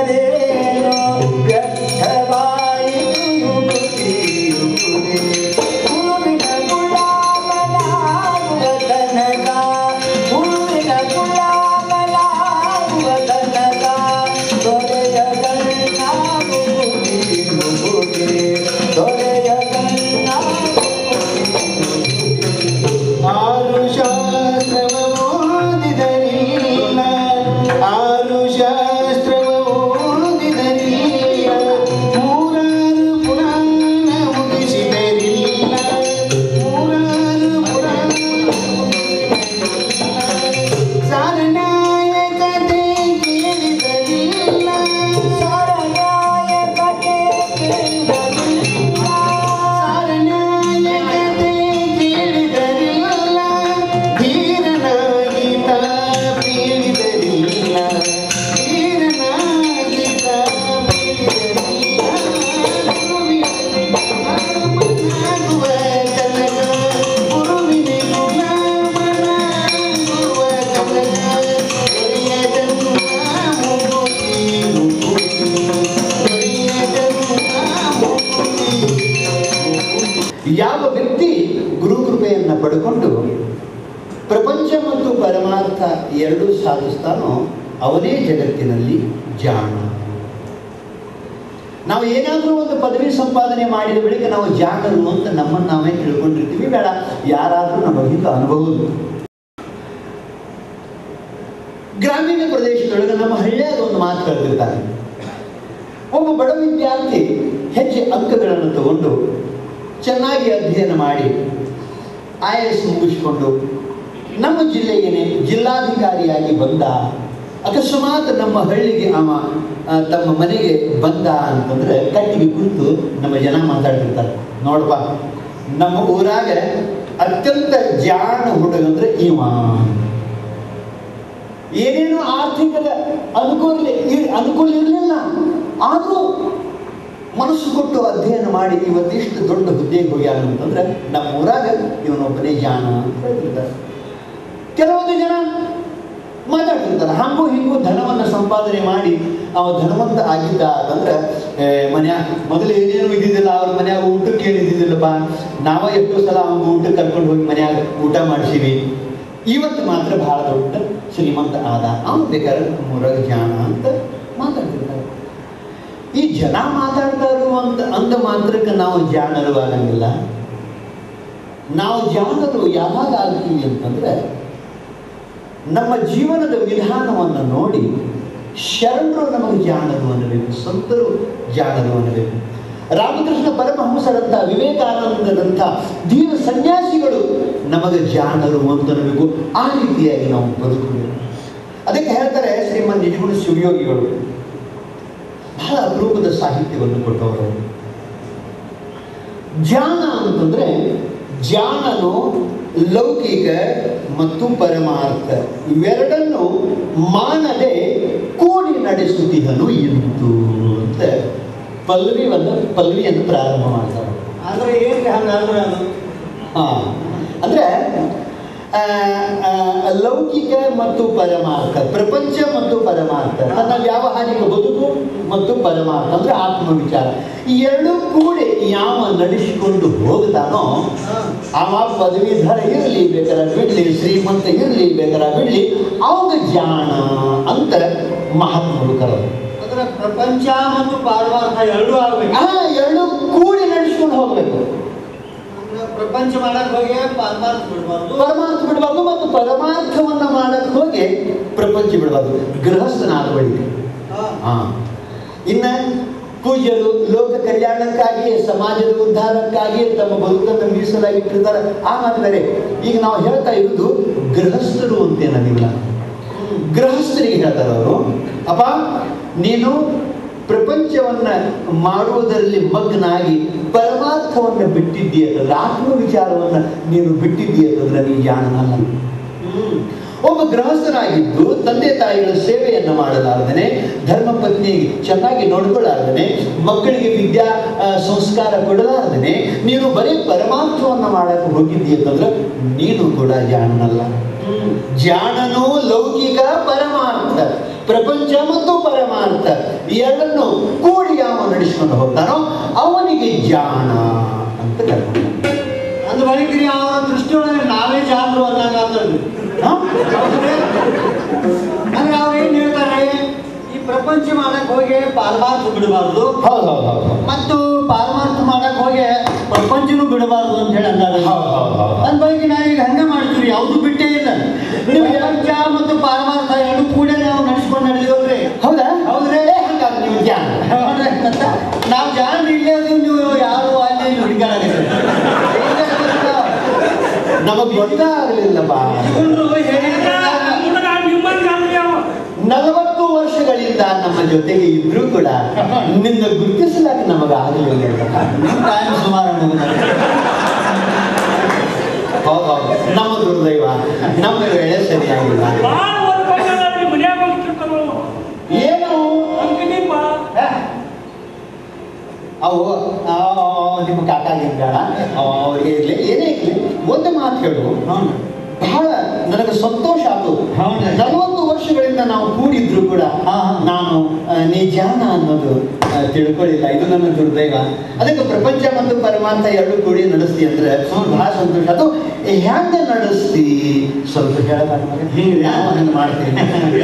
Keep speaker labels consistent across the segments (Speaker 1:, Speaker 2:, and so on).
Speaker 1: ಬರದೇನೋ ವ್ಯರ್ಥವಾಯಿತು ಯುಗುತಿ ಯುಗುತಿ. ಹೂವಿನ ಗುಲಾಮನಾಗುವ ತನಕ ಹೂವಿನ ಗುಲಾಮನಾಗುವ ತನಕ ದೊರೆಯ ಕಣ್ಣ ಮುಗುತಿ ಮುಗುತಿ ದೊರೆಯ ಕಣ್ಣ ಆರು ಶಾಸ್ತ್ರವ ಓದಿದರಿಲ್ಲ ಆರು ಶಾಸ್ತ್ರವ ಓದಿದರಿಲ್ಲ ಮೂರಾರು ಪುರಾಣ ಮುಗಿಸಿದರಿಲ್ಲ ಮೂರಾರು ಪುರಾಣ ಸಾರನಾಯಕತೆ ಕೇಳಿದರಿಲ್ಲ ಸಾರನಾಯಕತೆ ಕೇಳಿದರಿಲ್ಲ ಸಾರನಾಯಕತೆ ಕೇಳಿದರಿಲ್ಲ ಧೀರನಾಗಿತ ಪೀಳಿದರಿಲ್ಲ ಧೀರನಾಗಿತ ಪೀಳಿದರಿಲ್ಲ ತನಕ ಗುರುವಿನ ಗುಲಾಮನಾಗುವ ತನಕ ದೊರೆಯದನ್ನ ಮುಗುತಿ ಮುಗುತಿ ದೊರೆಯದನ್ನ ಮುಗುತಿ ಯಾವ ವ್ಯಕ್ತಿ ಗುರುಕೃಪೆಯನ್ನು ಪಡ್ಕೊಂಡು ಪ್ರಪಂಚ ಮತ್ತು ಪರಮಾರ್ಥ ಎರಡೂ ಸಾಧಿಸ್ತಾನೋ ಅವನೇ ಜಗತ್ತಿನಲ್ಲಿ ಜಾಣ ನಾವು ಏನಾದರೂ ಒಂದು ಪದವಿ ಸಂಪಾದನೆ ಮಾಡಿದ ಬಳಿಕ ನಾವು ಜಾಣರು ಅಂತ ನಮ್ಮನ್ನು ನಾವೇ ತಿಳ್ಕೊಂಡಿರ್ತೀವಿ ಬೇಡ ಯಾರಾದರೂ ನಮ್ಮ ಹಿಂದೆ ಅನುಭವದು ಗ್ರಾಮೀಣ ಪ್ರದೇಶದೊಳಗೆ ನಮ್ಮ ಹಳ್ಳಿಯಾಗ ಒಂದು ಮಾತು ಕರೆದಿರ್ತಾರೆ ಒಬ್ಬ ಬಡ ವಿದ್ಯಾರ್ಥಿ ಹೆಚ್ಚು ಅಂಕಗಳನ್ನು ತಗೊಂಡು ಚೆನ್ನಾಗಿ ಅಧ್ಯಯನ ಮಾಡಿ ಐ ಎಸ್ ಮುಗಿಸ್ಕೊಂಡು ನಮ್ಮ ಜಿಲ್ಲೆಗೇನೆ ಜಿಲ್ಲಾಧಿಕಾರಿಯಾಗಿ ಬಂದ ಅಕಸ್ಮಾತ್ ನಮ್ಮ ಹಳ್ಳಿಗೆ ಅವ ಆ, ತಮ್ಮ ಮನೆಗೆ ಬಂದ ಅಂತಂದ್ರೆ ಕಟ್ಟಿಗೆ ಕುರಿತು ನಮ್ಮ ಜನ ಮಾತಾಡ್ತಿರ್ತಾರೆ ನೋಡಪ್ಪ ನಮ್ಮ ಊರಾಗ ಅತ್ಯಂತ ಜಾಣ ಹುಡುಗ ಅಂದ್ರೆ ಇವ ಏನೇನು ಆರ್ಥಿಕದ ಅನುಕೂಲ ಇರ್- ಅನುಕೂಲ ಇರಲಿಲ್ಲ ಆದರೂ ಮನಸ್ಸು ಕೊಟ್ಟು ಅಧ್ಯಯನ ಮಾಡಿ ಇವತ್ತಿಷ್ಟು ದೊಡ್ಡ ಹುದ್ದೆಗೆ ಹೋಗ್ಯಾನ ಅಂತಂದ್ರೆ ನಮ್ಮ ಊರಾಗ ಇವನೊಬ್ಬನೇ ಜಾಣ ಅಂತ ಹೇಳ್ತಿರ್ತಾರೆ ಕೆಲವೊಂದು ಜನ ಮಾತಾಡ್ತಿರ್ತಾರೆ ಹಂಗೂ ಹಿಂಗೂ ಧನವನ್ನು ಸಂಪಾದನೆ ಮಾಡಿ ಅವ ಧನವಂತ ಆಗಿದ್ದ ಅಂತಂದ್ರೆ ಮನ್ಯಾಗ ಮೊದಲು ಏನೇನು ಇದ್ದಿದ್ದಿಲ್ಲ ಅವ್ರ ಮನ್ಯಾಗ ಊಟಕ್ಕೆ ಏನಿದ್ದಿದ್ದಿಲ್ಲಪ್ಪ ನಾವ ಎಷ್ಟೋ ಸಲ ಅವ್ನ ಊಟಕ್ಕೆ ಕರ್ಕೊಂಡು ಹೋಗಿ ಮನ್ಯಾಗ ಊಟ ಮಾಡಿಸಿವಿ ಇವತ್ತು ಮಾತ್ರ ಬಹಳ ದೊಡ್ಡ ಶ್ರೀಮಂತ ಆದ ಅವನು ಬೇಕಾದ್ರೆ ನಮ್ಮೂರಾಗ ಜಾಣ ಅಂತ ಮಾತಾಡ್ತಿರ್ತಾರೆ ಈ ಜನ ಮಾತಾಡ್ತಾರು ಅಂತ ಅಂದ ಮಾತ್ರಕ್ಕೆ ನಾವು ಜಾಣರು ಆಗಂಗಿಲ್ಲ ನಾವು ಜಾಣರು ಯಾವಾಗ ಆಗ್ತೀವಿ ಅಂತಂದ್ರೆ ನಮ್ಮ ಜೀವನದ ವಿಧಾನವನ್ನು ನೋಡಿ ಶರಣರು ನಮಗೆ ಜಾಣರು ಅನ್ನಬೇಕು ಸಂತರು ಜಾಣರು ಅನ್ನಬೇಕು ರಾಮಕೃಷ್ಣ ಪರಮಹಂಸರಂಥ ವಿವೇಕಾನಂದರಂಥ ಧೀರ ಸನ್ಯಾಸಿಗಳು ನಮಗೆ ಜಾಣರು ಅಂತ ಅನ್ನಬೇಕು ಆ ರೀತಿಯಾಗಿ ನಾವು ಬದುಕಬೇಕು ಅದಕ್ಕೆ ಹೇಳ್ತಾರೆ ಶ್ರೀಮನ್ ನಿಜಗುಣ ಶಿವಯೋಗಿಗಳು ಬಹಳ ಅಪರೂಪದ ಸಾಹಿತ್ಯವನ್ನು ಕೊಟ್ಟವರು ಅವರು. ಜಾಣ ಅಂತಂದ್ರೆ ಜಾಣನು ಲೌಕಿಕ ಮತ್ತು ಪರಮಾರ್ಥ ಇವೆರಡನ್ನು ಮಾನದೆ ಕೂಡಿ ನಡೆಸುತ್ತಿಹನು ಇಂತು ಅಂತ ಪಲ್ವಿಯನ್ನು ಪಲ್ವಿಯನ್ನು ಪ್ರಾರಂಭ ಮಾಡ್ತಾರೆ
Speaker 2: ಅಂದ್ರೆ ಏನ್ರಿ ಹಂಗಂದ್ರೆ ಅದು
Speaker 1: ಹಾ ಅಂದ್ರೆ ಆ, ಆ, ಲೌಕಿಕ ಮತ್ತು ಪರಮಾರ್ಥ ಪ್ರಪಂಚ ಮತ್ತು ಪರಮಾರ್ಥ ತನ್ನ ವ್ಯಾವಹಾರಿಕ ಬದುಕು ಮತ್ತು ಪರಮಾರ್ಥ ಅಂದ್ರೆ ಆತ್ಮವಿಚಾರ ಈ ಎರಡೂ ಕೂಡಿ ಯಾವ ನಡೆಸಿಕೊಂಡು ಹೋಗ್ತಾನೋ ಅವ ಪದವೀಧರ ಇರಲಿ ಬೇಕಾರ ಬಿಡ್ಲಿ ಶ್ರೀಮಂತ ಇರಲಿ ಬೇಕಾರ ಬಿಡ್ಲಿ ಅವಾಗ ಜಾಣ ಅಂತ ಮಹಾತ್ಮರು ಕರೆದು
Speaker 2: ಅಂದ್ರೆ ಪ್ರಪಂಚ ಮತ್ತು ಪಾರಮಾರ್ಥ ಎರಡೂ ಆಗ್ಬೇಕು
Speaker 1: ಆ ಎರಡು ಕೂಡಿ ನಡೆಸ್ಕೊಂಡು ಹೋಗ್ಬೇಕು
Speaker 2: ಅಂದ್ರೆ ಪ್ರಪಂಚ ಮಾಡಕ್ ಹೋಗಿ ಪಾರಮಾರ್ಥ ಬಿಡ್ಬಾರ್ದು
Speaker 1: ಪರಮಾರ್ಥ ಬಿಡಬಾರ್ದು ಮತ್ತು ಪರಮಾರ್ಥವನ್ನ ಮಾಡಕ್ ಹೋಗಿ ಪ್ರಪಂಚ ಬಿಡಬಾರ್ದು ಗೃಹಸ್ಥನಾದ ಬಳಿಕ
Speaker 2: ಹಾ.
Speaker 1: ಹಾ ಇನ್ನ ಪೂಜ್ಯರು ಲೋಕ ಕಲ್ಯಾಣಕ್ಕಾಗಿ ಸಮಾಜದ ಉದ್ಧಾರಕ್ಕಾಗಿ ತಮ್ಮ ಬದುಕನ್ನು ಮೀಸಲಾಗಿಟ್ಟಿರ್ತಾರೆ ಆ ಮಾತು ಬೇರೆ ಈಗ ನಾವು ಹೇಳ್ತಾ ಇರುವುದು ಗೃಹಸ್ಥರು ಅಂತೇನಿಲ್ಲ ಗೃಹಸ್ಥರಿಗೆ ಹೇಳ್ತಾರೆ ಅವರು ಅಪ್ಪ ನೀನು ಪ್ರಪಂಚವನ್ನ ಮಾಡುವುದರಲ್ಲಿ ಮಗ್ನಾಗಿ ಪರಮಾರ್ಥವನ್ನು ಬಿಟ್ಟಿದ್ದೀಯಂತಂದ್ರೆ ಆತ್ಮ ವಿಚಾರವನ್ನ ನೀನು ಬಿಟ್ಟಿದ್ದೀಯಂತಂದ್ರೆ ನೀ ಜಾಣನಲ್ಲ
Speaker 2: ಹ್ಮ್
Speaker 1: ಒಬ್ಬ ಗೃಹಸ್ಥನಾಗಿದ್ದು ತಂದೆ ತಾಯಿಗಳ ಸೇವೆಯನ್ನು ಮಾಡಲಾರ್ದನೆ ಧರ್ಮ ಪತ್ನಿ ಚೆನ್ನಾಗಿ ನೋಡ್ಕೊಳ್ಳಾರ್ದನೆ ಮಕ್ಕಳಿಗೆ ವಿದ್ಯಾ ಆ, ಸಂಸ್ಕಾರ ಕೊಡಲಾರ್ದನೆ ನೀನು ಬರೀ ಪರಮಾರ್ಥವನ್ನು ಮಾಡಕ್ಕೆ ಹೋಗಿದ್ದೀಯ ಅಂತಂದ್ರೆ ನೀನು ಕೂಡ ಜಾಣನಲ್ಲ
Speaker 2: ಹ್ಮ್
Speaker 1: ಜಾಣನು ಲೌಕಿಕ ಪರಮಾರ್ಥ ಪ್ರಪಂಚ ಮತ್ತು ಪರಮಾರ್ಥ ನಿಜಾಣ ಅಂತ ಕರ್ಕೊಂಡು ಬಂದ.
Speaker 2: ಅಂದ ಬಳಿಕ ರೀ ಅವರ ದೃಷ್ಟಿಯೊಳಗೆ ನಾವೇ ಜಾನರು ಅನ್ನಂಗ ಆತದ್ರಿ
Speaker 1: ಹಾ?
Speaker 2: ಅಂದ್ರೆ ಅವ್ರು ಏನ್ ಹೇಳ್ತಾರೆ ಈ ಪ್ರಪಂಚ ಮಾಡಕ್ ಹೋಗಿ ಪಾಲ್ಮಾರ್ಥ ಬಿಡಬಾರ್ದು
Speaker 1: ಹೌದು ಹೌದು ಹೌದು ಹೌದು.
Speaker 2: ಮತ್ತು ಪಾಲ್ಮಾರ್ಥ ಮಾಡಕ್ ಹೋಗಿ ಪ್ರಪಂಚನೂ ಬಿಡಬಾರ್ದು ಅಂತ ಹೇಳಿ ಅಂದಾರ
Speaker 1: ಹೌದು, ಹೌದು, ಹೌದು.
Speaker 2: ಅಂದ ಬಳಿಕ ನಾವೀಗ ಹಂಗ ಮಾಡ್ತೀವಿ ಯಾವುದು ಬಿಟ್ಟೇ ಇಲ್ಲ ನೀವು ಪ್ರಪಂಚ ಮತ್ತು ಪಾಲ್ಮಾರ್ಥ ಎರಡು ಕೂಡ ನಾವು ನಡೆಸ್ಕೊಂಡು ನಡೆದಿವಲ್ರಿ
Speaker 1: ಹೌದಾ
Speaker 2: ಹೌದ್ರಿ
Speaker 1: ಹಂಗಾದ್ರೆ ನೀವು ಜ್ಞಾನ
Speaker 2: ನಾವು ಜಾನ ಇಲ್ಲೇ ಅದೀವಿ ನೀವು ಯಾರು ಅಲ್ಲಿ ಹುಡುಗಾಡಕತ್ತೀರಿ
Speaker 1: ನಮಗ್ ಗೊತ್ತಾಗಲಿಲ್ಲಪ್ಪ ನಲವತ್ತು ವರ್ಷಗಳಿಂದ ನಮ್ಮ ಜೊತೆಗೆ ಇದ್ರೂ ಕೂಡ ನಿನ್ನ ಗುರುತಿಸಲಾಕ ನಮಗಾಗಲಿಲ್ಲ
Speaker 2: ಟೈಮ್ ಸುಮಾರು
Speaker 1: ಹೌದು ಹೌದು ನಮ್ಮ ದುರ್ದೈವ ನಮ್ಮ ವೇಳೆ ಸರಿಯಾಗಿಲ್ಲ ಏನು ಅವು ಆ, ನಿಮ್ಮ ಕಾಕಾಗಿಂದ ಅವ್ರಿಗೆ ಇರ್ಲಿ ಏನೇ ಇರ್ಲಿ ಒಂದು ಮಾತು ಹೇಳು ಬಹಳ ನನಗೆ ಸಂತೋಷ ಆಯ್ತು
Speaker 2: ಹೌದು.
Speaker 1: ನಲವತ್ತು ವರ್ಷಗಳಿಂದ ನಾವು ಕೂಡಿದ್ರು ಕೂಡ
Speaker 2: ಹಾ, ಹಾ.
Speaker 1: ನಾನು ಆ, ನಿಜಾನ ಅನ್ನೋದು ಆ, ತಿಳ್ಕೊಳ್ಳಿಲ್ಲ ಇದು ನನ್ನ ದುರ್ದೈವ ಅದಕ್ಕೆ ಪ್ರಪಂಚ ಮತ್ತು ಪರಮಾರ್ಥ ಎರಡು ಕೂಡಿ ನಡೆಸ್ತಿ ಅಂದ್ರೆ ಬಹಳ ಸಂತೋಷ ಅದು ಹ್ಯಾಂಗ ನಡೆಸ್ತಿ ಸ್ವಲ್ಪ ಹೇಳಬಾರ್ದು
Speaker 2: ಹಿಂಗೆ?
Speaker 1: ಹಂಗೆ ಮಾಡ್ತೀನಿ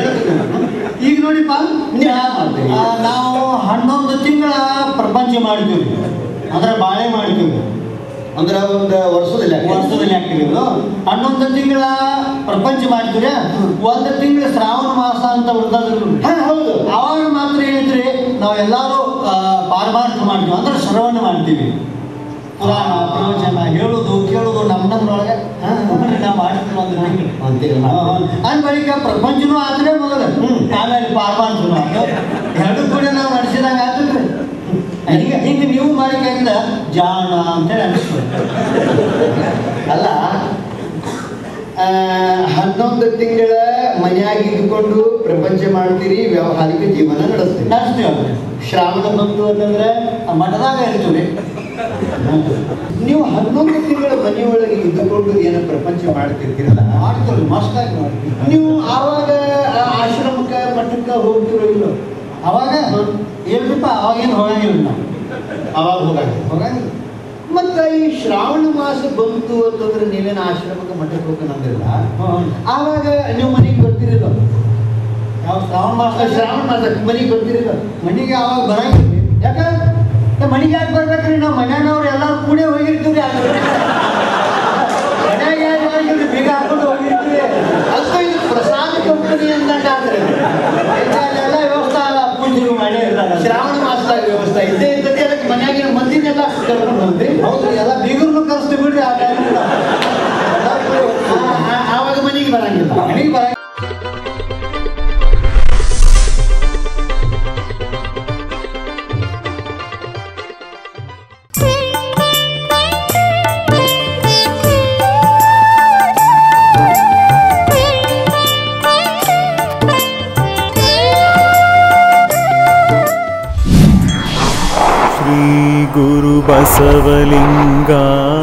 Speaker 2: ಈಗ ನೋಡಿಪ್ಪ
Speaker 1: ನೀವು ಹ್ಯಾಂಗ್ ಮಾಡ್ತೀರಿ?
Speaker 2: ಆ, ನಾವು ಹನ್ನೊಂದು ತಿಂಗಳ ಪ್ರಪಂಚ ಮಾಡ್ತೀವಿ ಅಂದ್ರೆ ಬಾಳೆ ಮಾಡ್ತೀವಿ
Speaker 1: ಅಂದ್ರೆ ಒಂದು ವರ್ಷದಲ್ಲಿ
Speaker 2: ವರ್ಷದಲ್ಲಿ ಹಾಕ್ತೀವಿ ಇದು. ಹನ್ನೊಂದು ತಿಂಗಳ ಪ್ರಪಂಚ ಮಾಡ್ತೀವಿ ಒಂದು ತಿಂಗಳ ಶ್ರಾವಣ ಮಾಸ ಅಂತ ಉಳ್ದದ್ರು
Speaker 1: ಹಾ ಹೌದು
Speaker 2: ಅವಾಗ ಮಾತ್ರ ಏನೈತ್ರಿ ನಾವು ಎಲ್ಲಾರು ಪಾರಮಾರ್ಥ ಮಾಡ್ತೀವಿ ಅಂದ್ರೆ ಶ್ರವಣ ಮಾಡ್ತೀವಿ ಪುರಾಣ ಪ್ರವಚನ ಹೇಳುದು ಕೇಳುದು ನಮ್ಮ ನಮ್ಮೊಳಗೆ ನಾವು ಮಾಡ್ತೀವಿ ಒಂದು ತಿಂಗಳು
Speaker 1: ಅಂತೀರಿ
Speaker 2: ಅಂದ ಬಳಿಕ ಪ್ರಪಂಚನೂ ಆದ್ರೆ ಮೊದಲು
Speaker 1: ಹ್ಮ್.
Speaker 2: ಆಮೇಲೆ ಪಾರ್ಪಾಂತನು ಆತು ಎರಡು ಕೂಡ ನಾವು ನಡೆಸಿದಂಗ ಆತದ್ರಿ ಹಿಂಗ ಹಿಂಗ ನೀವು ಮಾಡಿಕೆಯಿಂದ ಜಾಣ ಅಂತೇಳಿ ಅನಿಸ್ತದೆ
Speaker 1: ಅಲ್ಲ ಆ, ಹನ್ನೊಂದು ತಿಂಗಳ ಮನೆಯಾಗ ಇದ್ಕೊಂಡು ಪ್ರಪಂಚ ಮಾಡ್ತೀರಿ ವ್ಯಾವಹಾರಿಕ ಜೀವನ ನಡೆಸ್ತೀರಿ
Speaker 2: ನಡೆಸ್ತೀವಿ ಅವ್ರು.
Speaker 1: ಶ್ರಾವಣ ಬಂತು ಅಂತಂದ್ರೆ
Speaker 2: ಆ ಮಠದಾಗ ಇರ್ತೀವಿ
Speaker 1: ನೀವು ಹನ್ನೊಂದು ತಿಂಗಳ ಮನೆಯೊಳಗೆ ಇದ್ದುಕೊಂಡು ಏನು ಪ್ರಪಂಚ ಮಾಡ್ತಿರ್ತೀರಲ್ಲ
Speaker 2: ಮಾಡ್ತೀವಿ ಮಸ್ತಾಗಿ ಮಾಡ್ತೀವಿ
Speaker 1: ನೀವು ಆವಾಗ ಆ ಆಶ್ರಮಕ್ಕೆ ಮಠಕ್ಕೆ ಹೋಗ್ತಿರೋ ಇಲ್ಲೋ
Speaker 2: ಅವಾಗ ಹೇಳ್ರಿಪ್ಪ ಅವಾಗೇನು ಹೋಗಂಗಿಲ್ಲ ನಾವು
Speaker 1: ಅವಾಗ ಹೋಗಾಗ
Speaker 2: ಹೋಗಂಗಿಲ್ಲ
Speaker 1: ಮತ್ತ ಈ ಶ್ರಾವಣ ಮಾಸ ಬಂತು ಅಂತಂದ್ರೆ ನೀವೇನು ಆಶ್ರಮಕ್ಕೆ ಮಠಕ್ಕೆ ಹೋಗ್ಕೊಂಡ್ರಲ್ಲ
Speaker 2: ಹ್ಮ್.
Speaker 1: ಆವಾಗ ನೀವು ಮನೆಗೆ ಬರ್ತಿರಿಲ್ಲ
Speaker 2: ಯಾವ ಶ್ರಾವಣ ಮಾಸ
Speaker 1: ಶ್ರಾವಣ ಮಾಸ ಮನೆಗೆ ಬರ್ತಿರಿಲ್ಲ
Speaker 2: ಮನೆಗೆ ಅವಾಗ ಬರಂಗಿಲ್ಲ
Speaker 1: ಯಾಕ
Speaker 2: ಏ, ಮನೆಗೆ ಯಾಕೆ ಬರ್ಬೇಕ್ರಿ ನಾವು ಮನ್ಯಾನವ್ರು ಎಲ್ಲರೂ ಕೂಡೇ ಹೋಗಿರ್ತೀವಿ ಅಲ್ಲಿ ಮನ್ಯಾಗ ಯಾಕೆ ಹೋಗಿರ್ತೀವಿ ಬೀಗ ಹಾಕೊಂಡು ಹೋಗಿರ್ತೀವಿ
Speaker 1: ಅಲ್ಪ ಇದು ಪ್ರಸಾದ ಕಂಪನಿ ಅಂದಂಗ ಆದ್ರೆ
Speaker 2: ಈಗ ಅಲ್ಲೆಲ್ಲ ವ್ಯವಸ್ಥೆ ಅಲ್ಲ ಪೂಜೆಗಳು ಮಾಡೇ ಇರ್ತಾರೆ
Speaker 1: ಶ್ರಾವಣ ಮಾಸದಾಗ ವ್ಯವಸ್ಥೆ ಇದ್ದೇ ಇರ್ತದೆ ಅದಕ್ಕೆ ಮನ್ಯಾಗಿನ ಮಂದಿನೆಲ್ಲ ಕರ್ಕೊಂಡು ಹೋಗ್ರಿ
Speaker 2: ಹೌದು ಎಲ್ಲ ಬೀಗರ್ನು ಕರೆಸ್ತೀವಿ ಬಿಡ್ರಿ ಆ ಟೈಮ್
Speaker 1: ಆವಾಗ ಮನೆಗೆ ಬರಂಗಿಲ್ಲ
Speaker 2: ಮನೆಗೆ ಬರ
Speaker 3: ಶ್ರೀ ಗುರು ಬಸವಲಿಂಗಾಯ